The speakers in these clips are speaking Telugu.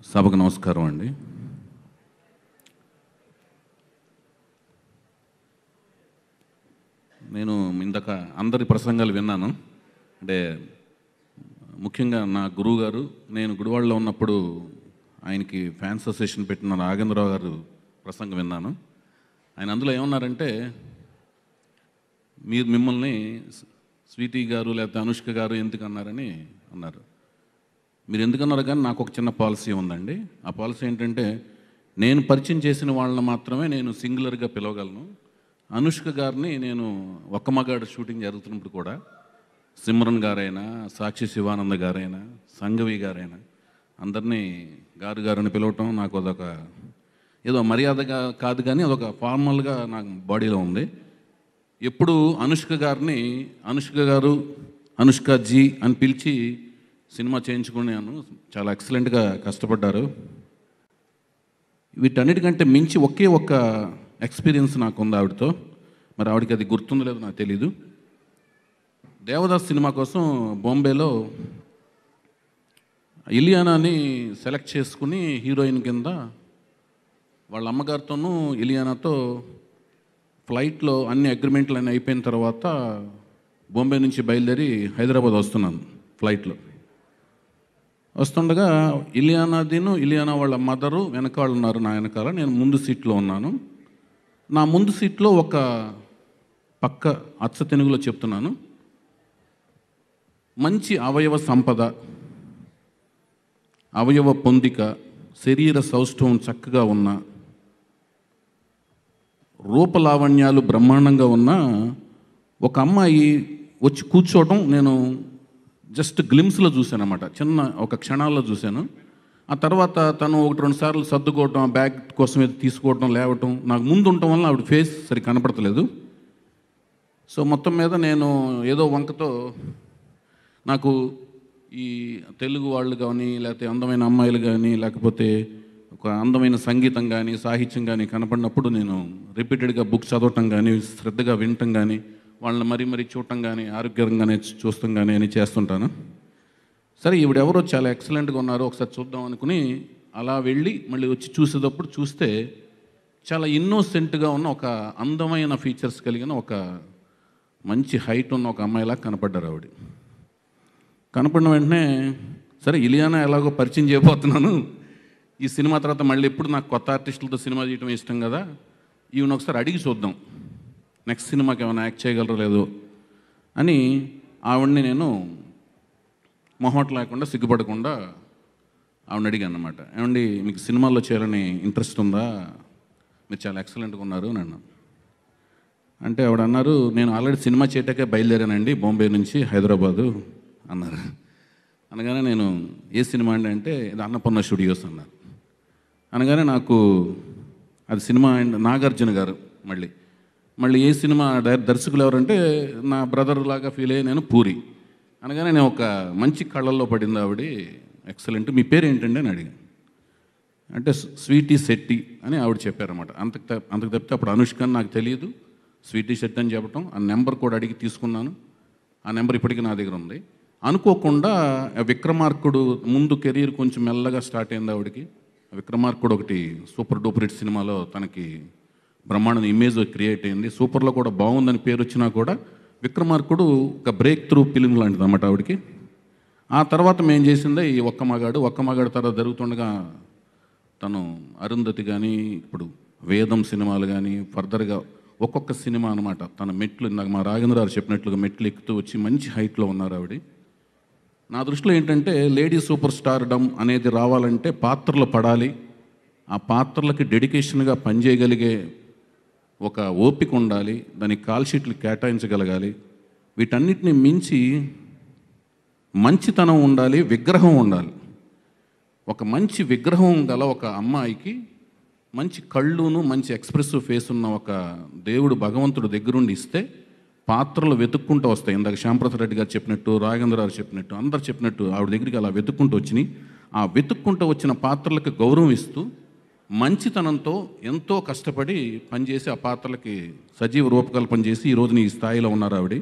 సభకు నమస్కారం అండి నేను ఇందాక అందరి ప్రసంగాలు విన్నాను అంటే ముఖ్యంగా నా గురువు గారు నేను గుడివాడలో ఉన్నప్పుడు ఆయనకి ఫ్యాన్స్ అసోసియేషన్ పెట్టిన నాగేంద్రరావు గారు ప్రసంగం విన్నాను ఆయన అందులో ఏమన్నారంటే మీరు మిమ్మల్ని స్వీటీ గారు లేకపోతే అనుష్క గారు ఎందుకు అన్నారని అన్నారు మీరు ఎందుకన్నారు కానీ నాకు ఒక చిన్న పాలసీ ఉందండి ఆ పాలసీ ఏంటంటే నేను పరిచయం చేసిన వాళ్ళని మాత్రమే నేను సింగులర్గా పిలవగలను అనుష్క గారిని నేను ఒక్క మగాడు షూటింగ్ జరుగుతున్నప్పుడు కూడా సిమ్రన్ గారైనా సాక్షి శివానంద గారైనా సంగవి గారైనా అందరినీ గారు గారిని పిలవటం నాకు అదొక ఏదో మర్యాదగా కాదు కానీ అదొక ఫార్మల్గా నాకు బాడీలో ఉంది ఎప్పుడు అనుష్క గారిని అనుష్క గారు అనుష్క జీ అని పిలిచి సినిమా చేయించుకున్నాను చాలా ఎక్సలెంట్గా కష్టపడ్డారు వీటన్నిటికంటే మించి ఒకే ఒక్క ఎక్స్పీరియన్స్ నాకు ఉంది ఆవిడతో మరి ఆవిడకి అది గుర్తుందో లేదో నాకు తెలీదు దేవదాస్ సినిమా కోసం బాంబేలో ఇలియానాని సెలెక్ట్ చేసుకుని హీరోయిన్ కింద వాళ్ళ అమ్మగారితోనూ ఇలియానాతో ఫ్లైట్లో అన్ని అగ్రిమెంట్లు అన్నీ అయిపోయిన తర్వాత బాంబే నుంచి బయలుదేరి హైదరాబాద్ వస్తున్నాను ఫ్లైట్లో వస్తుండగా ఇలియానాదిను ఇలియానా వాళ్ళ మదరు వెనకాల ఉన్నారు నా వెనకాల నేను ముందు సీట్లో ఉన్నాను నా ముందు సీట్లో ఒక పక్క అచ్చ తెలుగులో చెప్తున్నాను మంచి అవయవ సంపద అవయవ పొందిక శరీర సౌష్ఠవం చక్కగా ఉన్న రూపలావణ్యాలు బ్రహ్మాండంగా ఉన్న ఒక అమ్మాయి వచ్చి కూర్చోవటం నేను జస్ట్ గ్లిమ్స్లో చూశాను అనమాట చిన్న ఒక క్షణాల్లో చూశాను ఆ తర్వాత తను ఒకటి రెండు సార్లు సర్దుకోవటం ఆ బ్యాగ్ కోసం ఏదో తీసుకోవటం లేవటం నాకు ముందు ఉండటం వల్ల ఆవిడ ఫేస్ సరి కనపడతలేదు సో మొత్తం మీద నేను ఏదో వంకతో నాకు ఈ తెలుగు వాళ్ళు కానీ లేకపోతే అందమైన అమ్మాయిలు కానీ లేకపోతే ఒక అందమైన సంగీతం కానీ సాహిత్యం కానీ కనపడినప్పుడు నేను రిపీటెడ్గా బుక్ చదవటం కానీ శ్రద్ధగా వినటం కానీ వాళ్ళని మరీ మరీ చూడటం కానీ ఆరోగ్యంగానే చూస్తాం కానీ అని చేస్తుంటాను సరే ఈవిడెవరో చాలా ఎక్సలెంట్గా ఉన్నారు ఒకసారి చూద్దాం అనుకుని అలా వెళ్ళి మళ్ళీ వచ్చి చూసేటప్పుడు చూస్తే చాలా ఇన్నోసెంట్గా ఉన్న ఒక అందమైన ఫీచర్స్ కలిగిన ఒక మంచి హైట్ ఉన్న ఒక అమ్మాయిలా కనపడ్డారు ఆవిడ కనపడిన వెంటనే సరే ఇలియానా ఎలాగో పరిచయం చేయబోతున్నాను ఈ సినిమా తర్వాత మళ్ళీ ఎప్పుడు నాకు కొత్త ఆర్టిస్టులతో సినిమా చేయడం ఇష్టం కదా ఈవెన్ ఒకసారి అడిగి చూద్దాం నెక్స్ట్ సినిమాకి ఏమైనా యాక్ట్ చేయగలరో లేదో అని ఆవిడ్ని నేను మొహమాట లేకుండా సిగ్గుపడకుండా ఆవిడ అడిగాను అనమాట ఏమండి మీకు సినిమాల్లో చేయాలని ఇంట్రెస్ట్ ఉందా మీరు చాలా ఎక్సలెంట్గా ఉన్నారు అని అన్నాను అంటే ఆవిడ అన్నారు నేను ఆల్రెడీ సినిమా చేయటాకే బయలుదేరానండి బాంబే నుంచి హైదరాబాదు అన్నారు అనగానే నేను ఏ సినిమా అండి అంటే ఇది అన్నపూర్ణ స్టూడియోస్ అన్నారు అనగానే నాకు అది సినిమా అండ్ నాగార్జున గారు మళ్ళీ మళ్ళీ ఏ సినిమా డైరెక్ట్ దర్శకులు ఎవరంటే నా బ్రదర్ లాగా ఫీల్ అయ్యి నేను పూరి అనగానే నేను ఒక మంచి కళ్ళల్లో పడింది ఆవిడ ఎక్సలెంట్ మీ పేరు ఏంటండి అని అడిగాను అంటే స్వీటీ శెట్టి అని ఆవిడ చెప్పారన్నమాట అంతకు త- అంతకు తప్పితే అప్పుడు అనుష్క అని నాకు తెలియదు స్వీటీ శెట్టి అని చెప్పటం ఆ నెంబర్ కూడా అడిగి తీసుకున్నాను ఆ నెంబర్ ఇప్పటికీ నా దగ్గర ఉంది అనుకోకుండా ఆ విక్రమార్కుడు ముందు కెరీర్ కొంచెం మెల్లగా స్టార్ట్ అయింది ఆవిడకి ఆ విక్రమార్కుడు ఒకటి సూపర్ డూపర్ హిట్ సినిమాలో తనకి బ్రహ్మాండ ఇమేజ్ క్రియేట్ అయింది సూపర్లో కూడా బాగుందని పేరు వచ్చినా కూడా విక్రమార్కుడు ఒక బ్రేక్ త్రూ ఫిలిం లాంటిది అన్నమాట ఆవిడకి ఆ తర్వాత మేము చేసిందే ఈ ఒక్క మగాడు ఒక్క మగాడు తర్వాత జరుగుతుండగా తను అరుంధతి కానీ ఇప్పుడు వేదం సినిమాలు కానీ ఫర్దర్గా ఒక్కొక్క సినిమా అనమాట తన మెట్లు ఇందాక మా రాఘేంద్రరావు చెప్పినట్లుగా మెట్లు ఎక్కుతూ వచ్చి మంచి హైట్లో ఉన్నారు ఆవిడ నా దృష్టిలో ఏంటంటే లేడీ సూపర్ స్టార్ డమ్ అనేది రావాలంటే పాత్రలు పడాలి ఆ పాత్రలకి డెడికేషన్గా పనిచేయగలిగే ఒక ఓపిక ఉండాలి దానికి కాల్ షీట్లు కేటాయించగలగాలి వీటన్నిటిని మించి మంచితనం ఉండాలి విగ్రహం ఉండాలి ఒక మంచి విగ్రహం గల ఒక అమ్మాయికి మంచి కళ్ళును మంచి ఎక్స్ప్రెసివ్ ఫేస్ ఉన్న ఒక దేవుడు భగవంతుడు దగ్గరుండి ఇస్తే పాత్రలు వెతుక్కుంటూ వస్తాయి ఇందాక శ్యాంప్రసాద్ రెడ్డి గారు చెప్పినట్టు రాఘేంద్రరావు చెప్పినట్టు అందరు చెప్పినట్టు ఆవిడ దగ్గరికి అలా వెతుక్కుంటూ వచ్చినాయి ఆ వెతుక్కుంటూ వచ్చిన పాత్రలకు గౌరవం ఇస్తూ మంచితనంతో ఎంతో కష్టపడి పనిచేసి ఆ పాత్రలకి సజీవ రూపకల్పన చేసి ఈ రోజున ఈ స్థాయిలో ఉన్నారు ఆవిడ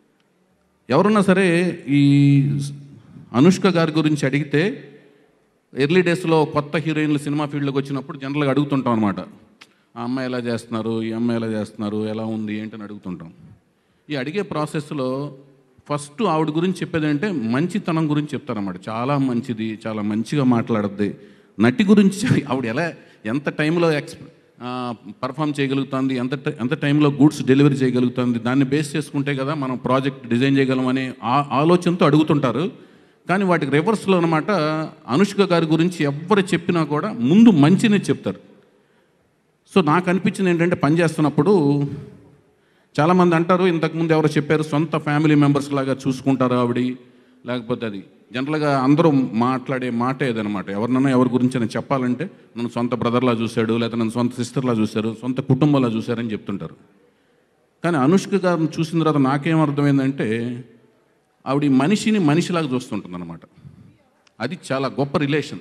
ఎవరన్నా సరే ఈ అనుష్క గారి గురించి అడిగితే ఎర్లీ డేస్లో కొత్త హీరోయిన్లు సినిమా ఫీల్డ్లోకి వచ్చినప్పుడు జనరల్గా అడుగుతుంటాం అనమాట ఆ అమ్మాయి ఎలా చేస్తున్నారు ఈ అమ్మాయి ఎలా చేస్తున్నారు ఎలా ఉంది ఏంటని అడుగుతుంటాం ఈ అడిగే ప్రాసెస్లో ఫస్ట్ ఆవిడ గురించి చెప్పేది అంటే మంచితనం గురించి చెప్తారన్నమాట చాలా మంచిది చాలా మంచిగా మాట్లాడుద్ది నటి గురించి చె- ఆవిడ ఎలా ఎంత టైంలో ఎక్స్ పర్ఫామ్ చేయగలుగుతుంది ఎంత ట- ఎంత టైంలో గూడ్స్ డెలివరీ చేయగలుగుతుంది దాన్ని బేస్ చేసుకుంటే కదా మనం ప్రాజెక్ట్ డిజైన్ చేయగలం అనే ఆ- ఆలోచనతో అడుగుతుంటారు కానీ వాటికి రివర్స్లో అనమాట అనుష్క గారి గురించి ఎవరు చెప్పినా కూడా ముందు మంచిని చెప్తారు సో నాకు అనిపించింది ఏంటంటే పని చేస్తున్నప్పుడు చాలామంది అంటారు ఇంతకుముందు ఎవరో చెప్పారు సొంత ఫ్యామిలీ మెంబర్స్ లాగా చూసుకుంటారు ఆవిడ లేకపోతే అది జనరల్గా అందరూ మాట్లాడే మాట ఏదనమాట ఎవరినైనా ఎవరి గురించి నేను చెప్పాలంటే నన్ను సొంత బ్రదర్లా చూశాడు లేదా నన్ను సొంత సిస్టర్లా చూశారు సొంత కుటుంబంలా చూశారని చెప్తుంటారు కానీ అనుష్క గారిని చూసిన తర్వాత నాకేం అర్థమైందంటే ఆవిడ ఈ మనిషిని మనిషిలాగా చూస్తుంటుంది అనమాట అది చాలా గొప్ప రిలేషన్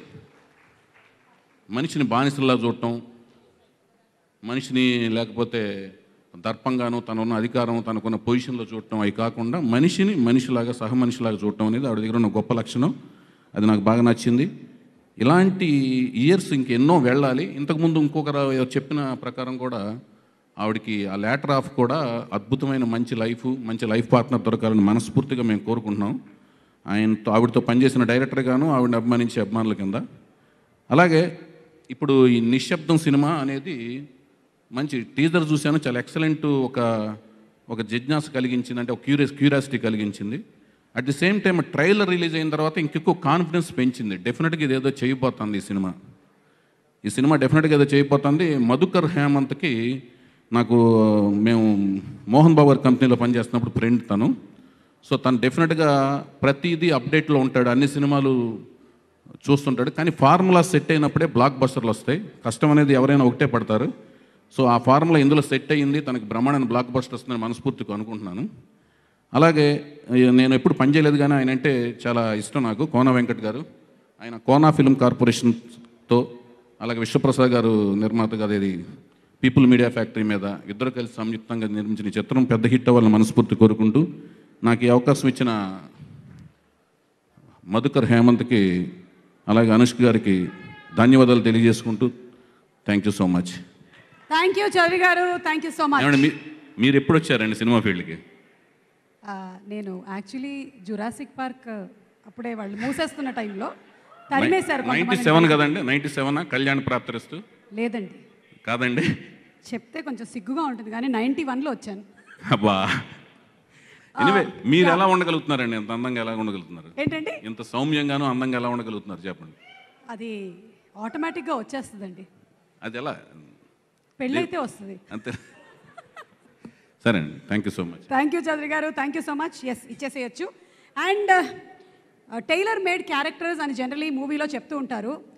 మనిషిని బానిసలా చూడటం మనిషిని లేకపోతే దర్పంగాను తనున్న అధికారం తనకున్న పొజిషన్లో చూడటం అవి కాకుండా మనిషిని మనిషిలాగా సహ మనిషిలాగా చూడటం అనేది ఆవిడ దగ్గర ఉన్న గొప్ప లక్షణం అది నాకు బాగా నచ్చింది ఇలాంటి ఇయర్స్ ఇంకెన్నో వెళ్ళాలి ఇంతకుముందు ఇంకొకరు చెప్పిన ప్రకారం కూడా ఆవిడకి ఆ లేటర్ ఆఫ్ కూడా అద్భుతమైన మంచి లైఫ్ మంచి లైఫ్ పార్ట్నర్ దొరకాలని మనస్ఫూర్తిగా మేము కోరుకుంటున్నాం ఆయనతో ఆవిడతో పనిచేసిన డైరెక్టర్ గాను ఆవిడని అభిమానించే అభిమానుల కింద అలాగే ఇప్పుడు ఈ నిశ్శబ్దం సినిమా అనేది మంచి టీజర్ చూశాను చాలా ఎక్సలెంట్ ఒక ఒక జిజ్ఞాస కలిగించింది అంటే ఒక క్యూరియస్ క్యూరియాసిటీ కలిగించింది at the same time trailer release అయిన తర్వాత ఇంకెక్కువ కాన్ఫిడెన్స్ పెంచింది డెఫినెట్గా ఇదేదో చేయబోతుంది ఈ సినిమా ఈ సినిమా డెఫినెట్గా ఏదో చేయబోతుంది మధుకర్ హేమంత్కి నాకు మేము మోహన్ బాబు గారి కంపెనీలో పనిచేస్తున్నప్పుడు ఫ్రెండ్ తను సో తను డెఫినెట్గా ప్రతిదీ అప్డేట్లో ఉంటాడు అన్ని సినిమాలు చూస్తుంటాడు కానీ ఫార్ములా సెట్ అయినప్పుడే బ్లాక్ బస్టర్లు వస్తాయి కష్టం అనేది ఎవరైనా ఒకటే పడతారు సో ఆ ఫార్ములా ఇందులో సెట్ అయ్యింది తనకి బ్రహ్మాండమైన బ్లాక్ బస్టర్ వస్తుందని మనస్ఫూర్తిగా అనుకుంటున్నాను అలాగే ఈ నేను ఎప్పుడు పనిచేయలేదు కానీ ఆయన అంటే చాలా ఇష్టం నాకు కోన వెంకట్ గారు ఆయన కోనా ఫిల్మ్ కార్పొరేషన్తో అలాగే విశ్వప్రసాద్ గారు నిర్మాత గారు ఇది పీపుల్ మీడియా ఫ్యాక్టరీ మీద ఇద్దరు కలిసి సంయుక్తంగా నిర్మించిన ఈ చిత్రం పెద్ద హిట్ అవ్వాలని మనస్ఫూర్తి కోరుకుంటూ నాకు ఈ అవకాశం ఇచ్చిన మధుకర్ హేమంత్కి అలాగే అనుష్క గారికి ధన్యవాదాలు తెలియజేసుకుంటూ thank you so much thank you Chowdary garu thank you so much ఏమండి మీ- మీరు ఎప్పుడు వచ్చారండి సినిమా ఫీల్డ్కి నేను యాక్చువల్లీ జురాసిక్ పార్క్ అప్పుడే వాళ్ళు మూసేస్తున్న టైంలో తరిమేశారు నైంటీ కొంతమందిని. సెవెన్ కదండి నైంటీ సెవెనా కళ్యాణ్ ప్రాప్తరిస్తూ లేదండి కాదండి చెప్తే కొంచెం సిగ్గుగా ఉంటుంది కానీ నైంటీ వన్లో వచ్చాను అబ్బా ఎనివే మీరు ఎలా ఉండగలుగుతున్నారండి ఇంత అందంగా ఎలా ఉండగలుగుతున్నారు ఏంటండి ఇంత సౌమ్యంగాను అందంగా ఎలా ఉండగలుగుతున్నారు చెప్పండి అది ఆటోమేటిక్గా వచ్చేస్తుందండి అది ఎలా పెళ్ళైతే వస్తుంది అంతే సరే అండి thank you so much thank you Chowdary garu thank you so much yes ఇచ్చేసేయచ్చు అండ్ టైలర్ మేడ్ క్యారెక్టర్స్ అని జనరలీ మూవీలో చెప్తూ ఉంటారు